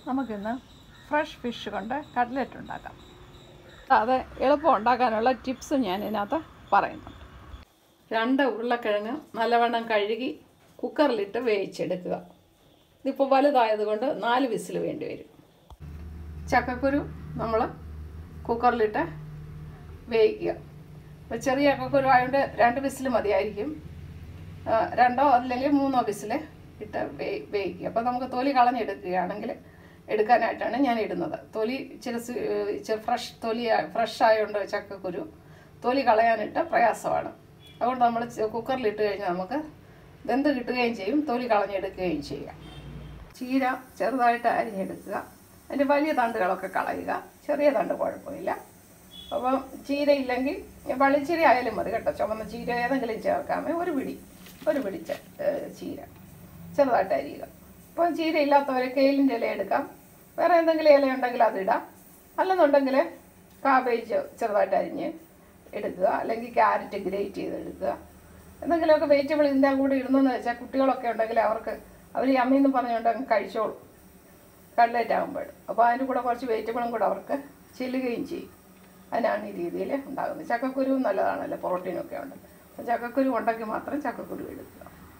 നമുക്കിന്ന് fresh fish കൊണ്ട് cutlet ഉണ്ടാക്കാം അത് എളുപ്പം ഉണ്ടാക്കാനുള്ള ടിപ്സും ഞാൻ ഇതിനകത്ത് പറയുന്നുണ്ട് രണ്ട് ഉരുളക്കിഴങ്ങ് നല്ലവണ്ണം കഴുകി കുക്കറിലിട്ട് വേവിച്ചെടുക്കുക ഇതിപ്പോൾ വലുതായതുകൊണ്ട് നാല് വിസിൽ വേണ്ടി വരും ചക്കക്കുരു നമ്മൾ കുക്കറിലിട്ട് വേവിക്കുക ഇപ്പോൾ ചെറിയ ചക്കക്കുരു ആയതുകൊണ്ട് രണ്ട് വിസിൽ മതിയായിരിക്കും ആ, രണ്ടോ അല്ലെങ്കിൽ മൂന്നോ വിസിൽ ഇട്ട് വേ വേവിക്കുക അപ്പോൾ നമുക്ക് തൊലി കളഞ്ഞെടുക്കുകയാണെങ്കിൽ എടുക്കാനായിട്ടാണ് ഞാൻ ഇടുന്നത് തൊലി ഇച്ചിരി സ്- ഇച്ചിരി ഫ്രഷ് തൊലി ഫ്രഷ് ആയതുകൊണ്ട് ചക്കക്കുരു തൊലി കളയാനിട്ട് പ്രയാസമാണ് അതുകൊണ്ട് നമ്മൾ ചെ- കുക്കറിലിട്ട് കഴിഞ്ഞാൽ നമുക്ക് വെന്ത് കിട്ടുകയും ചെയ്യും തൊലി കളഞ്ഞെടുക്കുകയും ചെയ്യാം ചീര ചെറുതായിട്ട് അരിഞ്ഞെടുക്കുക അതിൻ്റെ വലിയ തണ്ടുകളൊക്കെ കളയുക ചെറിയ തണ്ട് കുഴപ്പമില്ല അപ്പം ചീര ഇല്ലെങ്കിൽ വള്ളിച്ചീര ആയാലും മതി കേട്ടോ ചുമന്ന ചീര ഏതെങ്കിലും ചേർക്കാമേ ഒരു പിടി ഒരു പിടി ച- ഏഹ് ചീര ചെറുതായിട്ട് അരിയുക അപ്പോൾ ചീര ഇല്ലാത്തവരെ കെയിലിൻ്റെ ഇല എടുക്കാം വേറെ എന്തെങ്കിലും ഇല ഉണ്ടെങ്കിൽ അതിടാം അല്ലെന്നുണ്ടെങ്കിൽ കാബേജ് ചെറുതായിട്ട് അരിഞ്ഞ് എടുക്കുക അല്ലെങ്കിൽ ക്യാരറ്റ് ഗ്രേറ്റ് ചെയ്തെടുക്കുക എന്തെങ്കിലുമൊക്കെ വെജിറ്റബിൾ ഇതിൻ്റെ കൂടെ ഇടുന്നതെന്ന് വെച്ചാൽ കുട്ടികളൊക്കെ ഉണ്ടെങ്കിൽ അവർക്ക് അവർ ഈ അമ്മയെന്ന് പറഞ്ഞുകൊണ്ട് അങ്ങ് കഴിച്ചോളും കട്ട്ലേറ്റ് ആകുമ്പോൾ അപ്പോൾ അതിൻ്റെ കൂടെ കുറച്ച് വെജിറ്റബിളും കൂടെ അവർക്ക് ചെല്ലുകയും ചെയ്യും അതിനാണ് ഈ രീതിയിൽ ഉണ്ടാകുന്നത് ചക്കക്കുരുവും നല്ലതാണല്ലോ പ്രോട്ടീനൊക്കെ ഉണ്ട് അപ്പോൾ ചക്കക്കുരു ഉണ്ടെങ്കിൽ മാത്രം ചക്കക്കുരു എടുക്കുക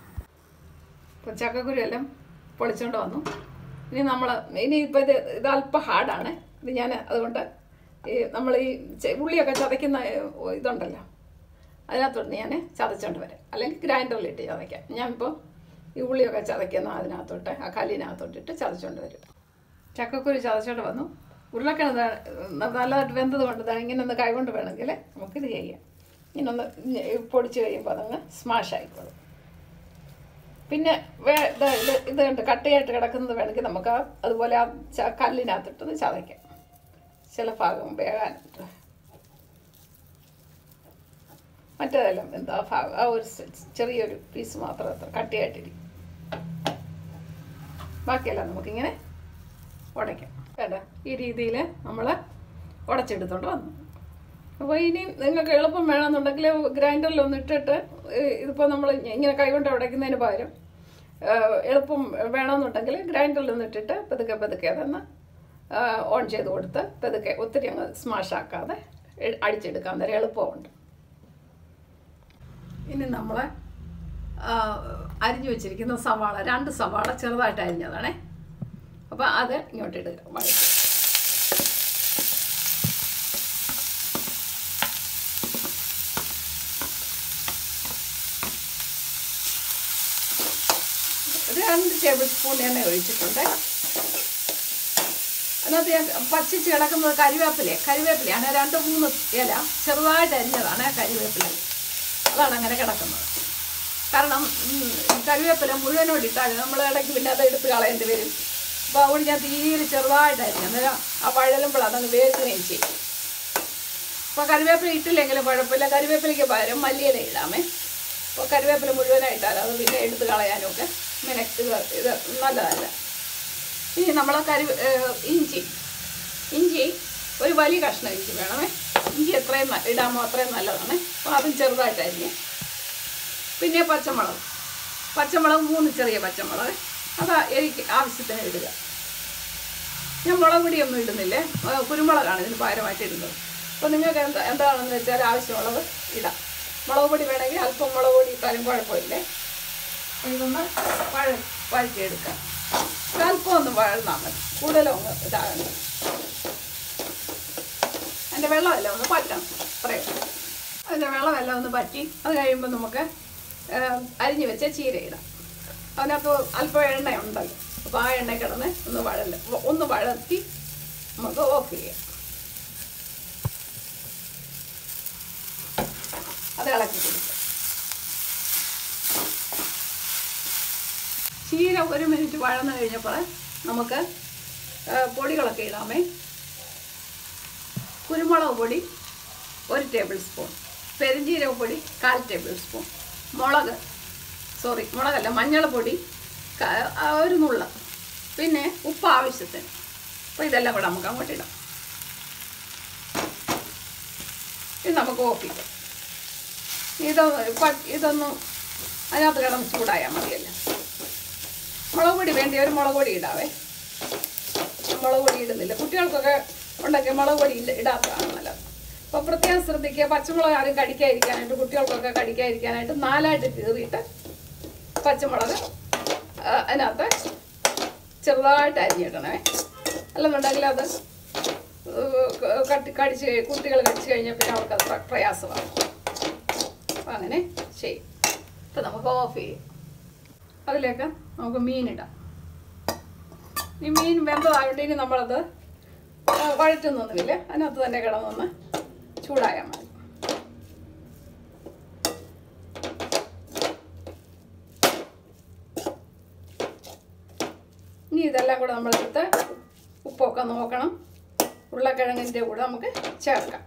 അപ്പോൾ ചക്കക്കുരു എല്ലാം പൊളിച്ചുകൊണ്ട് വന്നു ഇനി നമ്മൾ ഇനി ഇപ്പോൾ ഇത് ഇത് അല്പം ഹാർഡാണ് ഇത് ഞാൻ അതുകൊണ്ട് ഈ നമ്മൾ ഈ ചെ- ഉള്ളിയൊക്കെ ചതയ്ക്കുന്ന ഏഹ്, ഇതുണ്ടല്ലോ അതിനകത്തോട്ട് ഞാൻ ചതച്ചുകൊണ്ട് വരാം അല്ലെങ്കിൽ ഗ്രൈൻഡറിലിട്ട് ചതയ്ക്കാം ഞാനിപ്പോൾ ഈ ഉള്ളിയൊക്കെ ചതയ്ക്കുന്ന അതിനകത്തോട്ട് ആ കല്ലിനകത്തോട്ടിട്ട് ചതച്ചുകൊണ്ട് വരും ചക്കക്കുരു ചതച്ചുകൊണ്ട് വന്നു ഉരുളക്കിഴങ്ങ് ദാ- നല്ലതായിട്ട് വെന്തത് കൊണ്ട് ദാ ഇങ്ങനെ ഒന്ന് കൈകൊണ്ട് വേണമെങ്കിൽ നമുക്കിത് ചെയ്യാം ഇങ്ങനെ ഒന്ന് ഞ- പൊടിച്ച് കഴിയുമ്പോൾ അതങ്ങ് സ്മാഷ് ആയിക്കോളും പിന്നെ വേ ഇത് ഇത് ഇത് കണ്ട് കട്ടയായിട്ട് കിടക്കുന്നത് വേണമെങ്കിൽ നമുക്ക് ആ അതുപോലെ ആ ച- കല്ലിനകത്തിട്ടൊന്ന് ചതയ്ക്കാം ചില ഭാഗം വേകാനുണ്ട് മറ്റേതെല്ലാം എന്താ ഭാഗം ആ ഒരു സെ- ചെറിയൊരു പീസ് മാത്രം അത്ര കട്ടിയായിട്ടിരിക്കും ബാക്കിയെല്ലാം നമുക്കിങ്ങനെ ഉടയ്ക്കാം കേട്ടോ ഈ രീതിയിൽ നമ്മൾ ഉടച്ചെടുത്തോണ്ട് വന്നു അപ്പോൾ ഇനി നിങ്ങൾക്ക് എളുപ്പം വേണമെന്നുണ്ടെങ്കിൽ ഗ്രൈൻഡറിലൊന്ന് ഇട്ടിട്ട് ഏഹ് ഇതിപ്പോൾ നമ്മൾ ഇങ്ങനെ കൈകൊണ്ട് ഉടയ്ക്കുന്നതിന് പകരം ഏഹ് എളുപ്പം വേണമെന്നുണ്ടെങ്കിൽ ഗ്രൈൻഡറിലൊന്ന് ഇട്ടിട്ട് പതുക്കെ പതുക്കെ അതൊന്ന് ഏഹ് ഓൺ ചെയ്ത് കൊടുത്ത് പതുക്കെ ഒത്തിരി അങ്ങ് സ്മാഷ് ആക്കാതെ എ- അടിച്ചെടുക്കാൻ നേരം എളുപ്പമുണ്ട് ഇനി നമ്മൾ അരിഞ്ഞു വെച്ചിരിക്കുന്ന സവാള രണ്ട് സവാള ചെറുതായിട്ട് അരിഞ്ഞതാണേ അപ്പോൾ അത് ഇങ്ങോട്ട് ഇടുക വഴറ്റി രണ്ട് ടേബിൾ സ്പൂൺ എണ്ണ ഒഴിച്ചിട്ടുണ്ട് അതിനകത്ത് ഞാൻ പച്ചിച്ച് കിടക്കുന്നത് കരിവേപ്പില കരിവേപ്പിലയാണ് രണ്ട് മൂന്ന് ഇല ചെറുതായിട്ട് അരിഞ്ഞതാണ് ആ കരിവേപ്പില അതാണ് അങ്ങനെ കിടക്കുന്നത് കാരണം ഉം, കരിവേപ്പില മുഴുവനോട് ഇട്ടാൽ നമ്മൾ ഇടയ്ക്ക് പിന്നെ അത് എടുത്ത് കളയേണ്ടി വരും അപ്പോൾ അതുകൊണ്ട് ഞാൻ തീരെ ചെറുതായിട്ട് അരിഞ്ഞു അന്നേരം ആ വഴലുമ്പോൾ അതങ്ങ് വേഗുകയും ചെയ്യും അപ്പോൾ കറിവേപ്പില ഇട്ടില്ലെങ്കിലും കുഴപ്പമില്ല കറിവേപ്പിലയ്ക്ക് പകരം മല്ലിയില ഇടാമേ അപ്പോൾ കറിവേപ്പില മുഴുവനായിട്ടാൽ അത് പിന്നെ എടുത്ത് കളയാനും ഒക്കെ മെനക്ക് ഇത് നല്ലതല്ല ഇനി നമ്മൾ കരി ഏഹ് ഇഞ്ചി ഇഞ്ചി ഒരു വലിയ കഷ്ണം ഇഞ്ചി വേണമേ ഇഞ്ചി എത്രയും ന- ഇടാമോ അത്രയും നല്ലതാണ് അപ്പോൾ അതും ചെറുതായിട്ടായിരിക്കും പിന്നെ പച്ചമുളക് പച്ചമുളക് മൂന്ന് ചെറിയ പച്ചമുളക് അത് എനിക്ക് ആവശ്യത്തിന് ഇടുക ഞാൻ മുളക് പൊടിയൊന്നും ഇടുന്നില്ലേ ആ, കുരുമുളകാണ് ഇതിന് പകരമായിട്ട് ഇടുന്നത് അപ്പോൾ നിങ്ങൾക്ക് എന്താ എന്താണെന്ന് വെച്ചാൽ ആവശ്യമുള്ളത് ഇടാം മുളക് പൊടി വേണമെങ്കിൽ അല്പം മുളക് പൊടി ഇട്ടാലും കുഴപ്പമില്ലേ അപ്പോൾ ഇതൊന്ന് വഴ വഴറ്റിയെടുക്കാം ഒരു അല്പം ഒന്ന് വഴന്നാൽ മതി കൂടുതലും ഒന്ന് ഇതാകണം അതിൻ്റെ വെള്ളമെല്ലാം ഒന്ന് പറ്റണം അത്രയും അതിൻ്റെ വെള്ളമെല്ലാം ഒന്ന് പറ്റി അത് കഴിയുമ്പോൾ നമുക്ക് ആ, അരിഞ്ഞു വെച്ച ചീര ഇടാം അതിനകത്ത് അല്പം എണ്ണ ഉണ്ടല്ലോ അപ്പോൾ ആ എണ്ണ കിടന്ന് ഒന്ന് വഴല്ല ഒന്ന് വഴത്തി നമുക്ക് ഓഫ് ചെയ്യാം അത് ഇളക്കി കൊടുക്കാം ചീര ഒരു മിനിറ്റ് വഴന്ന് കഴിഞ്ഞപ്പോൾ നമുക്ക് ആ, പൊടികളൊക്കെ ഇടാമേ കുരുമുളക് പൊടി ഒരു ടേബിൾ സ്പൂൺ പെരുംജീരക പൊടി കാൽ ടേബിൾ സ്പൂൺ മുളക് സോറി മുളകല്ല മഞ്ഞൾപ്പൊടി ക- ആ, ഒരു നുള്ള പിന്നെ ഉപ്പ് ആവശ്യത്തിന് അപ്പോൾ ഇതെല്ലാം കൂടെ നമുക്ക് അങ്ങോട്ട് ഇടാം ഇത് നമുക്ക് ഓഫ് ചെയ്യാം ഇതൊന്ന് ഇപ്പം ഇതൊന്നും അതിനകത്ത് കിടന്ന് ചൂടായാൽ മതിയല്ലോ മുളക് പൊടി വേണ്ടി ഒരു മുളക് പൊടി ഇടാവേ മുളക് പൊടി ഇടുന്നില്ല കുട്ടികൾക്കൊക്കെ ഉണ്ടാക്കിയ മുളക് പൊടി ഇല്ല- ഇടാത്തതാണ് നല്ലത് അപ്പോൾ പ്രത്യേകം ശ്രദ്ധിക്കുക പച്ചമുളക് ആരും കടിക്കാതിരിക്കാനായിട്ട് കുട്ടികൾക്കൊക്കെ കടിക്കാതിരിക്കാനായിട്ട് നാലായിട്ട് കീറിയിട്ട് പച്ചമുളക് ആ, അതിനകത്ത് ചെറുതായിട്ട് അരിഞ്ഞിടണേ അല്ലെന്നുണ്ടെങ്കിൽ അത് ഏഹ്, കട്ടി കടിച്ച് കഴി- കുട്ടികൾ കടിച്ചു കഴിഞ്ഞാൽ പിന്നെ അവർക്കത് പ്ര- പ്രയാസമാണ് അപ്പം അങ്ങനെ ചെയ്യും അപ്പം നമുക്ക് ഓഫ് ചെയ്യും അതിലേക്ക് നമുക്ക് മീനിടാം ഈ മീൻ വെന്തതായിട്ട് ഇനി നമ്മളത് ആ, വഴറ്റുന്നൊന്നുമില്ല അതിനകത്ത് തന്നെ കിടന്നൊന്ന് ചൂടായാൽ മതി ഇനി ഇതെല്ലാം കൂടെ നമ്മളെടുത്ത് ഉപ്പൊക്കെ നോക്കണം ഉരുളക്കിഴങ്ങിൻ്റെ കൂടെ നമുക്ക് ചേർക്കാം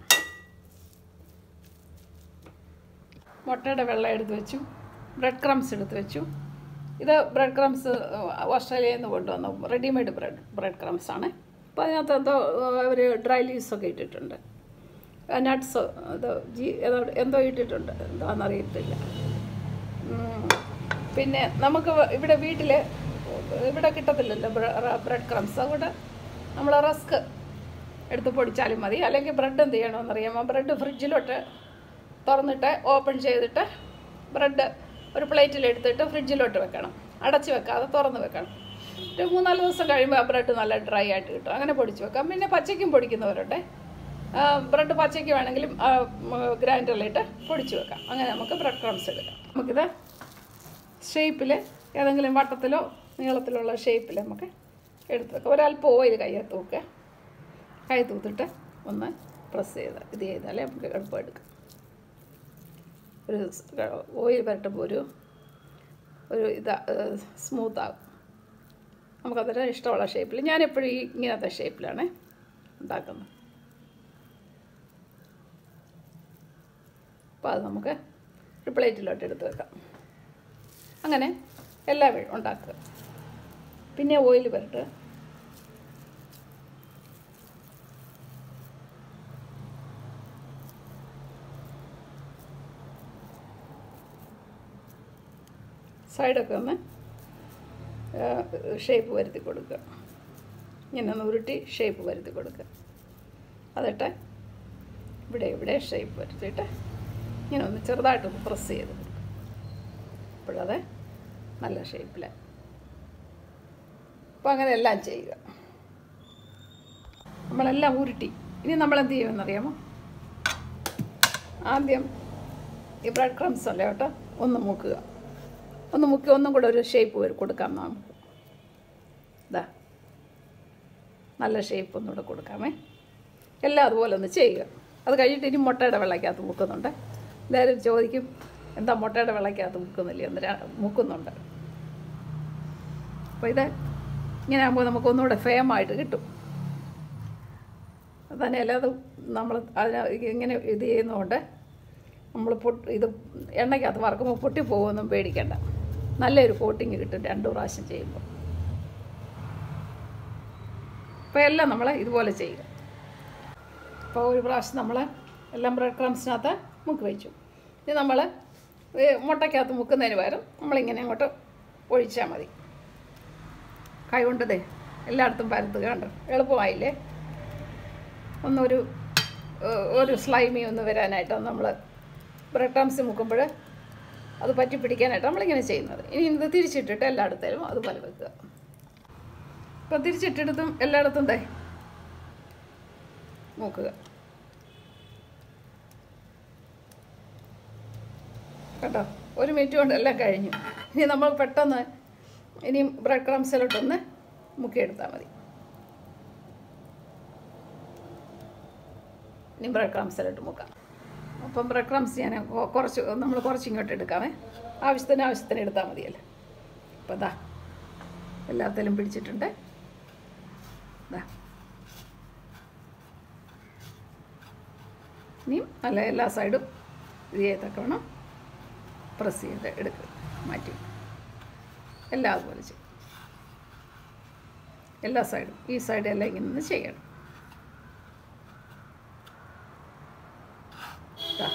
മുട്ടയുടെ വെള്ളം എടുത്ത് വെച്ചു ബ്രെഡ് ക്രംസ് എടുത്ത് വെച്ചു ഇത് ബ്രെഡ് ക്രംസ് ഓസ്ട്രേലിയയിൽ നിന്ന് കൊണ്ടുവന്ന റെഡിമെയ്ഡ് ബ്രെഡ് ബ്രെഡ് ക്രംസ് ആണ് അപ്പോൾ അതിനകത്ത് എന്തോ അവർ ഡ്രൈ ലീവ്സൊക്കെ ഇട്ടിട്ടുണ്ട് നട്ട്സ് അത് ജി ഏതോ എന്തോ ഇട്ടിട്ടുണ്ട് എന്താണെന്നറിയത്തില്ല ഉം. പിന്നെ നമുക്ക് ഇവിടെ വീട്ടിൽ ഇവിടെ കിട്ടത്തില്ലല്ലോ ബ്രെഡ് ക്രംസ് അതുകൊണ്ട് നമ്മൾ റസ്ക് എടുത്ത് പൊടിച്ചാലും മതി അല്ലെങ്കിൽ ബ്രെഡ് എന്ത് ചെയ്യണമെന്നറിയാമോ ബ്രെഡ് ഫ്രിഡ്ജിലോട്ട് തുറന്നിട്ട് ഓപ്പൺ ചെയ്തിട്ട് ബ്രെഡ് ഒരു പ്ലേറ്റിൽ എടുത്തിട്ട് ഫ്രിഡ്ജിലോട്ട് വെക്കണം അടച്ച് വെക്കാതെ തുറന്ന് വെക്കണം ഒരു മൂന്നാല് ദിവസം കഴിയുമ്പോൾ ആ ബ്രെഡ് നല്ല ഡ്രൈ ആയിട്ട് കിട്ടും അങ്ങനെ പൊടിച്ച് വെക്കാം പിന്നെ പച്ചയ്ക്കും പൊടിക്കുന്നവരുണ്ട് ആ, ബ്രെഡ് പച്ചയ്ക്ക് വേണമെങ്കിലും ആ, ഉം, ഗ്രൈൻഡറിലിട്ട് പൊടിച്ച് വെക്കാം അങ്ങനെ നമുക്ക് ബ്രെഡ് ക്രംസ് എടുക്കാം നമുക്കിത് ഷേപ്പിൽ ഏതെങ്കിലും വട്ടത്തിലോ നീളത്തിലുള്ള ഷേപ്പിൽ നമുക്ക് എടുത്ത് വെക്കാം ഒരല്പം ഓയിൽ കയ്യിൽ തൂക്കുക കൈ തൂത്തിട്ട് ഒന്ന് പ്രസ് ചെയ്ത് ഇത് ചെയ്താലേ നമുക്ക് എളുപ്പം എടുക്കാം ഒരു ഓയിൽ പുരട്ടുമ്പോൾ ഒരു ഒരു ഇതാ സ്മൂത്ത് ആകും നമുക്കതൊരു ഇഷ്ടമുള്ള ഷേപ്പിൽ ഞാനെപ്പോഴും ഈ ഇങ്ങനത്തെ ഷേപ്പിലാണ് ഉണ്ടാക്കുന്നത് അപ്പോൾ അത് നമുക്ക് ഒരു പ്ലേറ്റിലോട്ട് എടുത്ത് വെക്കാം അങ്ങനെ എല്ലാ വഴി ഉണ്ടാക്കുക പിന്നെ ഓയിൽ പുരട്ടുക സൈഡൊക്കെ ഒന്ന് ഷേപ്പ് വരുത്തി കൊടുക്കുക ഇങ്ങനെ ഒന്ന് ഉരുട്ടി ഷേപ്പ് വരുത്തി കൊടുക്കുക അതിട്ട് ഇവിടെ ഇവിടെ ഷേപ്പ് വരുത്തിയിട്ട് ഇങ്ങനെ ഒന്ന് ചെറുതായിട്ടൊന്ന് പ്രസ് ചെയ്ത് കൊടുക്കുക അപ്പോഴത് നല്ല ഷേപ്പിൽ അപ്പോൾ അങ്ങനെ എല്ലാം ചെയ്യുക നമ്മളെല്ലാം ഉരുട്ടി ഇനി നമ്മൾ എന്ത് ചെയ്യുമെന്നറിയാമോ ആദ്യം ഈ ബ്രെഡ് ക്രംസ് അല്ലേ കേട്ടോ ഒന്ന് മുക്കുക ഒന്ന് മുക്കി ഒന്നും കൂടെ ഒരു ഷേപ്പ് വരും കൊടുക്കാം നമുക്ക് ഇതാ നല്ല ഷേപ്പ് ഒന്നുകൂടെ കൊടുക്കാമേ എല്ലാം അതുപോലെ ഒന്ന് ചെയ്യുക അത് കഴിഞ്ഞിട്ട് ഇനി മുട്ടയുടെ വെള്ളയ്ക്കകത്ത് മുക്കുന്നുണ്ട് എല്ലാവരും ചോദിക്കും എന്താ മുട്ടയുടെ വെള്ളയ്ക്കകത്ത് മുക്കുന്നില്ല എന്ന് മുക്കുന്നുണ്ട് അപ്പോൾ ഇത് ഇങ്ങനെ ആകുമ്പോൾ നമുക്ക് ഒന്നുകൂടെ ഫേമായിട്ട് കിട്ടും തന്നെയല്ല അത് നമ്മൾ അതിന് ഇങ്ങനെ ഇത് ചെയ്യുന്നതുകൊണ്ട് നമ്മൾ പൊട്ട് ഇത് എണ്ണയ്ക്കകത്ത് വറക്കുമ്പോൾ പൊട്ടിപ്പോകുമെന്നും പേടിക്കണ്ട നല്ലൊരു കോട്ടിങ് കിട്ടും രണ്ടു പ്രാവശ്യം ചെയ്യുമ്പോൾ അപ്പോൾ എല്ലാം നമ്മൾ ഇതുപോലെ ചെയ്യുക അപ്പോൾ ഒരു പ്രാവശ്യം നമ്മൾ എല്ലാം ബ്രെഡ് ക്രംസിനകത്ത് മുക്കി വെച്ചു ഇനി നമ്മൾ മുട്ടയ്ക്കകത്ത് മുക്കുന്നതിന് പകരം നമ്മളിങ്ങനെ അങ്ങോട്ട് ഒഴിച്ചാൽ മതി കൈ കൊണ്ടതേ എല്ലായിടത്തും പരത്തുക കണ്ടോ എളുപ്പമായില്ലേ ഒന്നൊരു ഏഹ്, ഒരു സ്ലൈമി ഒന്ന് വരാനായിട്ട് നമ്മൾ ബ്രെഡ് ക്രംസ് മുക്കുമ്പോൾ അത് പറ്റി പിടിക്കാനായിട്ട് നമ്മളിങ്ങനെ ചെയ്യുന്നത് ഇനി ഇത് തിരിച്ചിട്ടിട്ട് എല്ലായിടത്തേലും അതുപോലെ വെക്കുക ഇപ്പം തിരിച്ചിട്ടിടത്തും എല്ലായിടത്തും ദേ നോക്കുക കേട്ടോ ഒരു മിനിറ്റ് കൊണ്ട് എല്ലാം കഴിഞ്ഞു ഇനി നമ്മൾ പെട്ടെന്ന് ഇനി ബ്രെഡ് ക്രംസിലോട്ടൊന്ന് മുക്കിയെടുത്താൽ മതി ഇനി ബ്രെഡ് ക്രംസിലോട്ട് മുക്കാം അപ്പം ബ്രെഡ് ക്രംസ് ഞാൻ കൊ- കുറച്ച് നമ്മൾ കുറച്ച് ഇങ്ങോട്ട് എടുക്കാമേ ആവശ്യത്തിന് ആവശ്യത്തിന് എടുത്താൽ മതിയല്ലോ അപ്പം ദാ എല്ലാത്തിലും പിടിച്ചിട്ടുണ്ട് ദാ ഇനിയും നല്ല എല്ലാ സൈഡും ഇത് ചെയ്തക്കവണ്ണം പ്രസ് ചെയ്ത് എടുക്കുക മാറ്റി എല്ലാം അതുപോലെ ചെയ്യും എല്ലാ സൈഡും ഈ സൈഡ് എല്ലാം ഇങ്ങനെ ഒന്ന് ചെയ്യണം ദാ.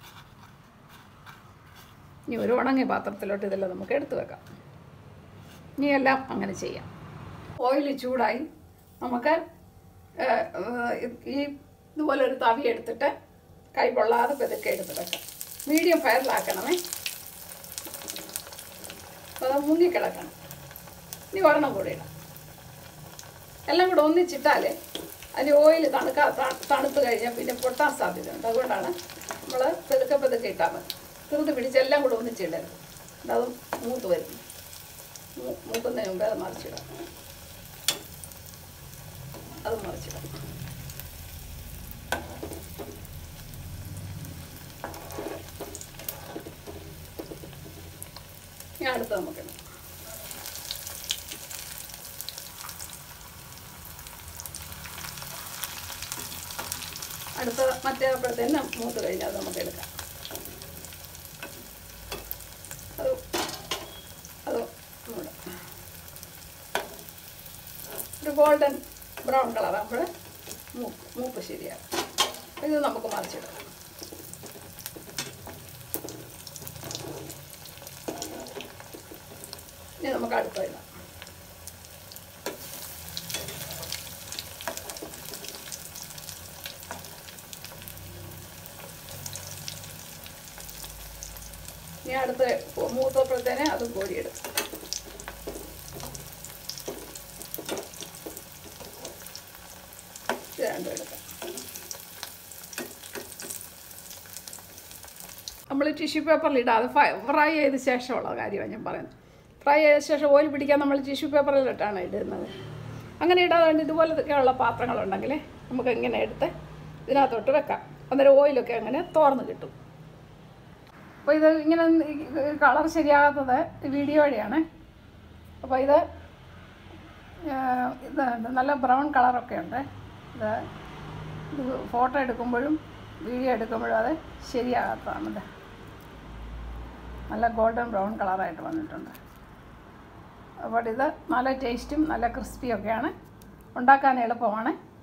ഇനി ഒരു ഉണങ്ങിയ പാത്രത്തിലോട്ട് ഇതെല്ലാം നമുക്ക് എടുത്തു വെക്കാം ഇനി എല്ലാം അങ്ങനെ ചെയ്യാം ഓയിൽ ചൂടായി നമുക്ക് ഏഹ്, ഏഹ്, ഈ ഇതുപോലെ ഒരു തവി എടുത്തിട്ട് കൈ പൊള്ളാതെ പെതുക്കെ എടുത്ത് വെക്കാം മീഡിയം ഫയറിലാക്കണമേ അപ്പോൾ അത് മുങ്ങിക്കിടക്കണം ഇനി ഒരെണ്ണം കൂടി ഇടാം എല്ലാം കൂടെ ഒന്നിച്ചിട്ടാലേ അതിന് ഓയിൽ തണുക്കാ ത- തണുത്ത് കഴിഞ്ഞാൽ പിന്നെ പൊട്ടാൻ സാധ്യതയുണ്ട് അതുകൊണ്ടാണ് നമ്മൾ പെതുക്കെ പെതുക്കെ ഇട്ടാൽ മതി തിരുത് പിടിച്ച് എല്ലാം കൂടെ ഒന്നിച്ചിടരുത് അത് മൂത്ത് വരുന്നു മൂ- മൂക്കുന്നതിന് മുമ്പേ അത് മറിച്ചിടാം അത് മറിച്ചിടാം ഇനി അടുത്ത് നമുക്കിടാം അടുത്ത മറ്റേ അപ്പോഴത്തേന് മൂത്ത് കഴിഞ്ഞാൽ അത് നമുക്ക് എടുക്കാം അത് അത് നമ്മുടെ ഒരു ഗോൾഡൻ ബ്രൗൺ കളറാകുമ്പോൾ മൂപ്പ് മൂപ്പ് ശരിയാകും ഇത് നമുക്ക് മറിച്ചിടാം ഇനി നമുക്ക് അടുത്ത ഇടാം ഇനി അടുത്ത മൂത്തപ്പോഴത്തേനെ അതും കോരിയെടുക്കും ഇത് രണ്ടും എടുക്കാം നമ്മൾ ടിഷ്യൂ പേപ്പറിൽ ഇടാതെ ഫ്രൈ ഫ്രൈ ചെയ്ത ശേഷമുള്ള കാര്യമാണ് ഞാൻ പറയുന്നത് ഫ്രൈ ചെയ്ത ശേഷം ഓയിൽ പിടിക്കാൻ നമ്മൾ ടിഷ്യൂ പേപ്പറിലിട്ടാണ് ഇടുന്നത് അങ്ങനെ ഇടാതെ വേണ്ടി ഇതുപോലത്തെയൊക്കെയുള്ള പാത്രങ്ങളുണ്ടെങ്കിൽ നമുക്ക് ഇങ്ങനെ എടുത്ത് ഇതിനകത്തോട്ട് വെക്കാം അന്നേരം ഓയിലൊക്കെ അങ്ങനെ തോർന്ന് കിട്ടും അപ്പോൾ ഇത് ഇങ്ങനെ കളർ ശരിയാകാത്തത് വീഡിയോ വഴിയാണ് അപ്പോൾ ഇത് ഏഹ്, ഇത് നല്ല ബ്രൗൺ കളറൊക്കെ ഉണ്ട് ഇത് ഇത് ഫോട്ടോ എടുക്കുമ്പോഴും വീഡിയോ എടുക്കുമ്പോഴും അത് ശരിയാകാത്തതാണ് ഇത് നല്ല ഗോൾഡൻ ബ്രൗൺ കളറായിട്ട് വന്നിട്ടുണ്ട് അപ്പോൾ ഇത് നല്ല ടേസ്റ്റും നല്ല ക്രിസ്പിയൊക്കെയാണ് ഉണ്ടാക്കാൻ എളുപ്പമാണ്